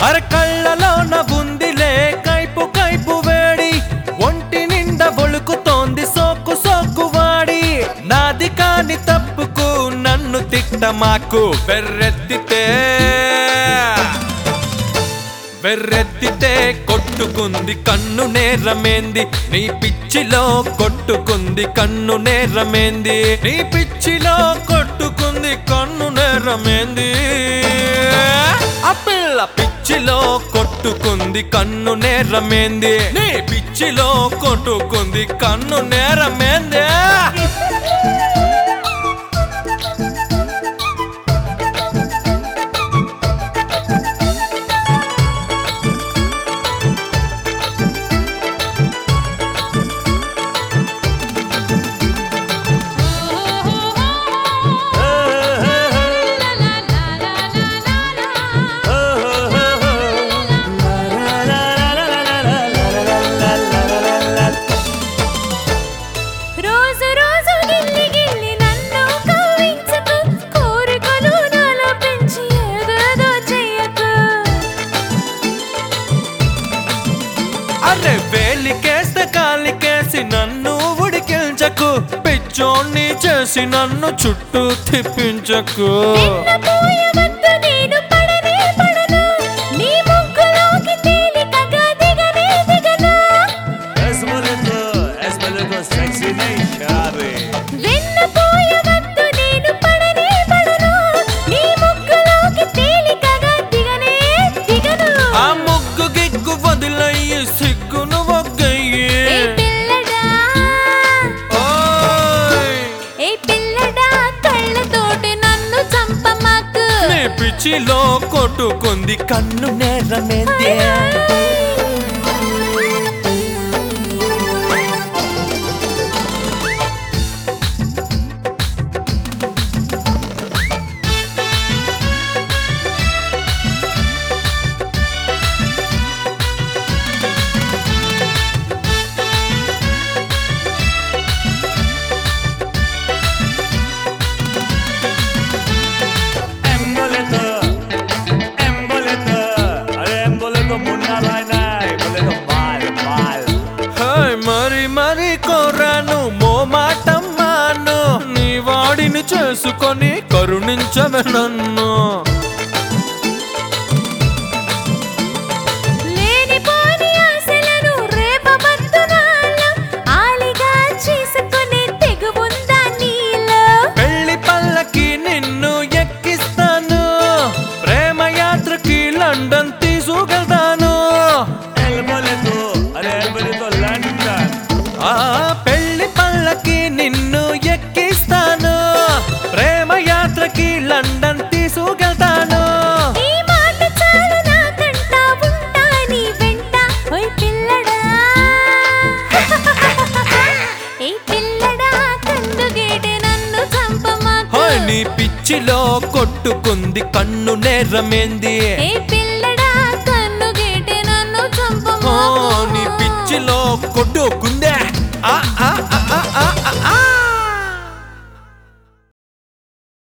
అర కళ్ళలోన ఉందిలే కైపు కైపు వేడి ఒంటి నిండా ఒழுకుతోంది సోకు సోకు వాడి నాది కాని తప్పుకు నన్ను తిట్ట మాకు బెర్రెత్తితే వెర్రెత్తితే కొట్టుకుంది కన్ను నేరమేంది నీ పిచ్చిలో కొట్టుకుంది కన్ను నేరమేంది నీ పిచ్చిలో కొట్టుకుంది కన్ను నేరమేంది ఆ పిల్ల పిచ్చిలో కొట్టుకుంది కన్ను నేరమేంది నీ పిచ్చిలో కొట్టుకుంది కన్ను నేరమేంది రోజు రోజు గిల్లి గిల్లి నన్ను కవ్వించకు కోరికలు నాలో పెంచి ఏదేదో చెయ్యకు అరే వేలికేస్తే కాలికేసి నన్ను ఉడికించకు పిచ్చోణ్ణి చేసి నన్ను చుట్టూ తిప్పించకు నిన్నపోయవద్దు నేను పడనే పడను నీ ముగ్గులోకి తేలికగా దిగనే దిగను Es boleto, es boleto sexy Nation. వెన్నపోయవద్దు నేను పడనే పడను నీ ముగ్గులోకి తేలికగా దిగనే దిగను ఆ ముగ్గు గిగ్గు వదిలయ్యి సిగ్గును ఒగ్గయ్యి ఏ పిల్లడా ఓయ్ ఏ పిల్లడా కళ్ళతోటి నన్ను చంపమాకు నీ పిచ్చిలో కొట్టుకుంది కన్ను నేరమేందే En boleto, en boleto, अरे en boleto मुन्ना भाई ना, en boleto माल माल. హాయ్ మరి మరి కోరాను మోమాటం మాను నీ వాడిని చేసుకొని కరుణించవే నన్ను లేనిపోని ఆశలను రేపవద్దు నాలో ఆలిగా చేసుకునే తెగువుందా నీలో పెళ్లి పల్లకి నిన్ను ఎక్కిస్తాను ప్రేమ యాత్రకి లండన్ తీసుకెళ్తాను El boleto, अरे el boleto London. ఆ పెళ్లి పల్లకి నిన్ను ఎక్కిస్తాను ప్రేమ యాత్రకి లండన్ తీసుకెళ్తాను ఈ మాట చాలు నాకంటా ఉంటా నీ వెంట ఓయ్ పిల్లడా ఏ పిల్లడా కందుగేటే నన్ను చంపమాకు హాయ్ నీ పిచ్చిలో కొట్టుకుంది కన్ను నేరమేంది ఏ పిల్లడా కన్నుగేటే నన్ను ఓ, చంపమాకు నీ పిచ్చిలో కొట్టుకుందే ఆ ఆ ఆ